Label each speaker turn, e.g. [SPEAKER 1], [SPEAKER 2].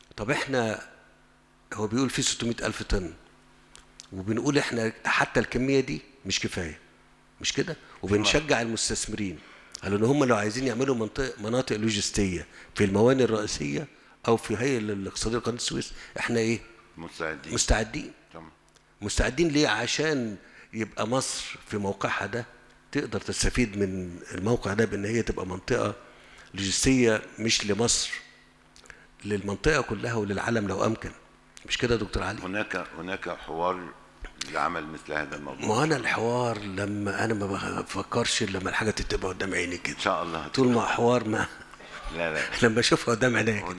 [SPEAKER 1] طب احنا هو بيقول في 600 ألف طن وبنقول احنا حتى الكمية دي مش كفاية مش كده وبنشجع المستثمرين على ان هم لو عايزين يعملوا منطقة مناطق لوجستية في الموانئ الرئيسية او في هيئة الاقتصادية لقناة السويس احنا ايه
[SPEAKER 2] مستعدين
[SPEAKER 1] مستعدين
[SPEAKER 2] تمام
[SPEAKER 1] مستعدين ليه عشان يبقى مصر في موقعها ده تقدر تستفيد من الموقع ده بان هي تبقى منطقه لوجستيه مش لمصر للمنطقه كلها وللعالم لو امكن مش كده يا دكتور علي
[SPEAKER 2] هناك هناك حوار لعمل مثل هذا الموضوع
[SPEAKER 1] ما انا الحوار لما انا ما بفكرش إلا لما الحاجه تبقى قدام عيني كده
[SPEAKER 2] ان شاء الله
[SPEAKER 1] طول ما حوار ما
[SPEAKER 2] لا لا
[SPEAKER 1] لما اشوفها قدام عينيا كده